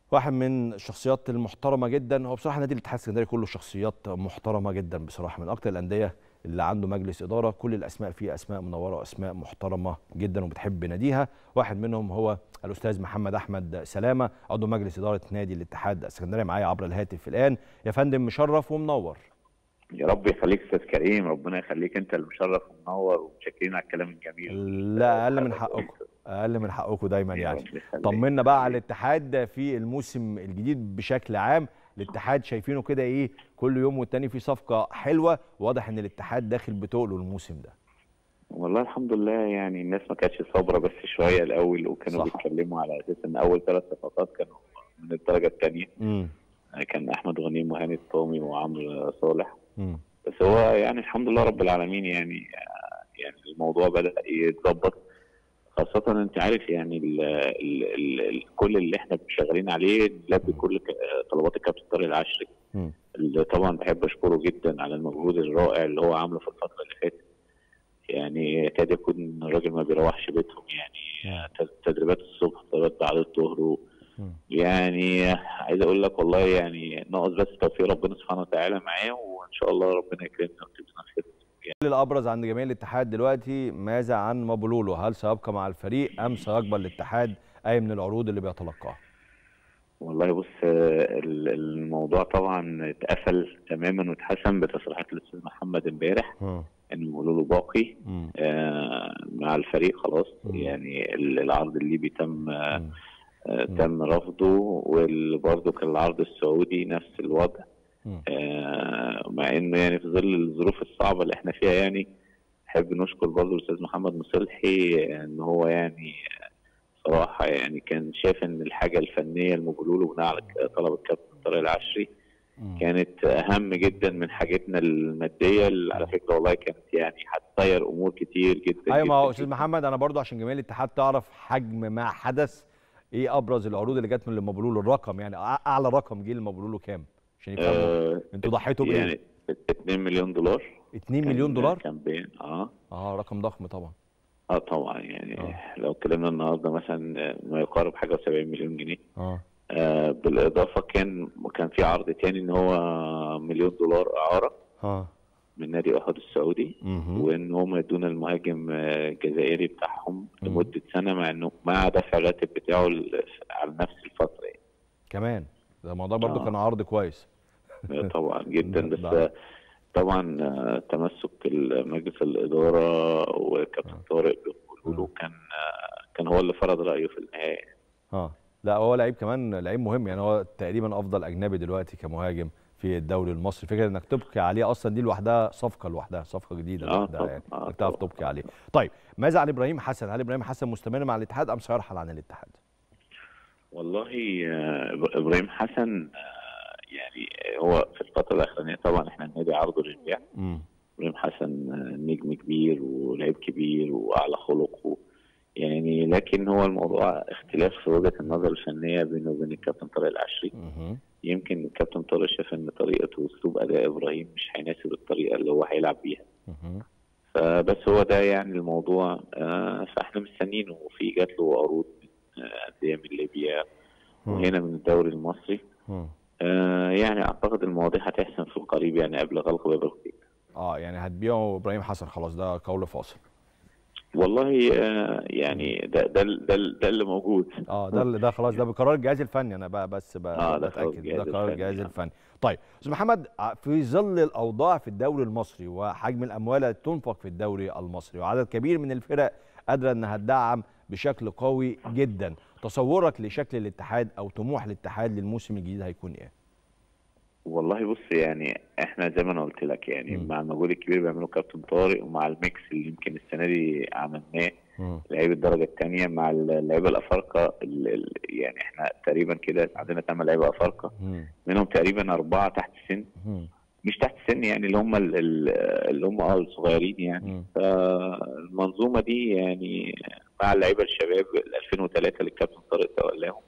واحد من الشخصيات المحترمه جدا هو بصراحه نادي الاتحاد السكندري كله شخصيات محترمه جدا بصراحه من اكتر الانديه اللي عنده مجلس اداره كل الاسماء فيه اسماء منوره واسماء محترمه جدا وبتحب ناديها واحد منهم هو الاستاذ محمد احمد سلامه عضو مجلس اداره نادي الاتحاد السكندري معايا عبر الهاتف الان يا فندم مشرف ومنور يا رب يخليك استاذ كريم ربنا يخليك انت المشرف ومنور ومتشكرين على الكلام الجميل لا اقل من حقكم اقل من حقكم دايما يعني طمنا بقى على الاتحاد في الموسم الجديد بشكل عام الاتحاد شايفينه كده ايه كل يوم والتاني في صفقه حلوه واضح ان الاتحاد داخل بتقله الموسم ده والله الحمد لله يعني الناس ما كانتش صابره بس شويه الاول وكانوا صح. بيتكلموا على اساس ان اول ثلاث صفقات كانوا من الدرجه الثانيه امم كان احمد غنيم وهاني الطامي وعمرو صالح امم بس هو يعني الحمد لله رب العالمين يعني يعني الموضوع بدا يتظبط خاصة انت عارف يعني ال ال ال ال كل اللي احنا شغالين عليه نلبي كل ك- طلبات الكابتن طارق العشري مم. اللي طبعا بحب اشكره جدا على المجهود الرائع اللي هو عامله في الفترة اللي فاتت يعني يكاد يكون الراجل ما بيروحش بيتهم يعني تد- تدريبات الصبح تدريبات بعد الظهر و- مم. يعني عايز اقول لك والله يعني ناقص بس توفيق ربنا سبحانه وتعالى معاه وان شاء الله ربنا يكرمنا وتبقى خير كل الابرز عند جميع الاتحاد دلوقتي ماذا عن مابولولو هل سيبقى مع الفريق ام سيقبل الاتحاد اي من العروض اللي بيتلقاها والله بص آه، ال- الموضوع طبعا اتقفل تماما واتحسم بتصريحات الاستاذ محمد امبارح مم. ان بيقولوا له باقي مم. آه، مع الفريق خلاص مم. يعني ال- العرض الليبي تم آه، مم. آه، مم. تم رفضه وبرضه كان العرض السعودي نفس الوضع مم. آه، مع انه يعني في ظل الظروف الصعبه اللي احنا فيها يعني احب نشكر برضه الاستاذ محمد مصلحي ان هو يعني صراحه يعني كان شايف ان الحاجه الفنيه المجلوله بناء على طلب الكابتن طارق العشري مم. كانت اهم جدا من حاجتنا الماديه اللي على فكره والله كانت يعني هتطير امور كتير جدا ايوه ما هو جداً استاذ جداً. محمد انا برضو عشان جميع الاتحاد تعرف حجم ما حدث ايه ابرز العروض اللي جت من المبلول الرقم يعني أع- اعلى رقم جه للمبلول كام عشان يفهموا آه انتوا ضحيتوا بايه يعني 2 مليون دولار 2 مليون كان- دولار كان بين اه اه رقم ضخم طبعا اه طبعا يعني آه. لو اتكلمنا النهارده مثلا ما يقارب حاجه و70 مليون جنيه اه آه بالاضافه كان كان في عرض تاني ان هو مليون دولار اعاره اه من نادي احد السعودي مهم. وان هم يدونا المهاجم آه، الجزائري بتاعهم مم. لمده سنه مع انه مع دفع الراتب بتاعه ال- على نفس الفتره يعني. كمان ده الموضوع برضو آه. كان عرض كويس طبعا جدا ده- بس ده- آه، طبعا آه، تمسك مجلس الاداره وكابتن طارق بيقولوا له كان آه، كان هو اللي فرض رايه في النهايه اه لا هو لعيب كمان لعيب مهم يعني هو تقريبا افضل اجنبي دلوقتي كمهاجم في الدوري المصري فكره انك تبقي عليه اصلا دي لوحدها صفقه لوحدها صفقه جديده آه لوحدها طبعاً، يعني آه انك تعرف طبعاً. تبقي عليه طيب ماذا عن ابراهيم حسن هل ابراهيم حسن مستمر مع الاتحاد ام سيرحل عن الاتحاد والله آه، إب- ابراهيم حسن آه، يعني هو في الفتره الاخرانيه طبعا احنا النادي عرضه للبيع امم ابراهيم حسن آه، نجم كبير ولعيب كبير واعلى خلق و يعني لكن هو الموضوع اختلاف في وجهه النظر الفنيه بينه وبين الكابتن طارق العشري مهم. يمكن الكابتن طارق شاف ان طريقه واسلوب اداء ابراهيم مش هيناسب الطريقه اللي هو هيلعب بيها مهم. فبس هو ده يعني الموضوع آه، فاحنا مستنينه وفي جات له عروض من آه، انديه من ليبيا وهنا من الدوري المصري مم. آه، يعني اعتقد المواضيع هتحسن في القريب يعني قبل غلق باب الخير اه يعني هتبيعوا ابراهيم حسن خلاص ده قول فاصل والله آه، يعني ده ده ده, ده اللي موجود اه ده اللي ده خلاص ده بقرار الجهاز الفني انا بقى بس ب- آه، ده قرار بتاكد ده الجهاز قرار الفني، الجهاز آه. الفني طيب استاذ محمد ع- في ظل الاوضاع في الدوري المصري وحجم الاموال التي تنفق في الدوري المصري وعدد كبير من الفرق قادره انها تدعم بشكل قوي جدا تصورك لشكل الاتحاد او طموح الاتحاد للموسم الجديد هيكون ايه والله بص يعني احنا زي ما انا قلت لك يعني مم. مع المجهود الكبير اللي بيعمله كابتن طارق ومع الميكس اللي يمكن السنه دي عملناه لعيبه الدرجه الثانيه مع اللعيبه الافارقه ال- ال- يعني احنا تقريبا كده عندنا ثمان لعيبه افارقه مم. منهم تقريبا اربعه تحت السن مم. مش تحت السن يعني اللي هم ال- ال- اللي هم اه الصغيرين يعني مم. فالمنظومه دي يعني مع اللعيبه الشباب ال 2003 اللي الكابتن طارق تولاهم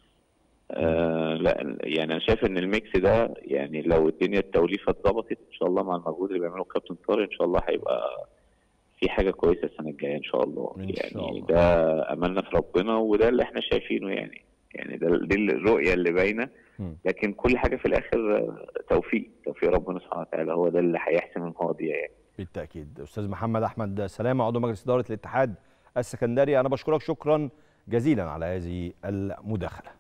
آه لا يعني انا شايف ان الميكس ده يعني لو الدنيا التوليفه اتظبطت ان شاء الله مع المجهود اللي بيعمله الكابتن طارق ان شاء الله هيبقى في حاجه كويسه السنه الجايه ان شاء الله إن يعني شاء الله. ده املنا في ربنا وده اللي احنا شايفينه يعني يعني ده دي الرؤيه اللي باينه مم. لكن كل حاجه في الاخر آه، توفيق توفيق ربنا سبحانه وتعالى هو ده اللي هيحسم المواضيع يعني بالتاكيد استاذ محمد احمد سلامه عضو مجلس اداره الاتحاد السكندري انا بشكرك شكرا جزيلا على هذه المداخله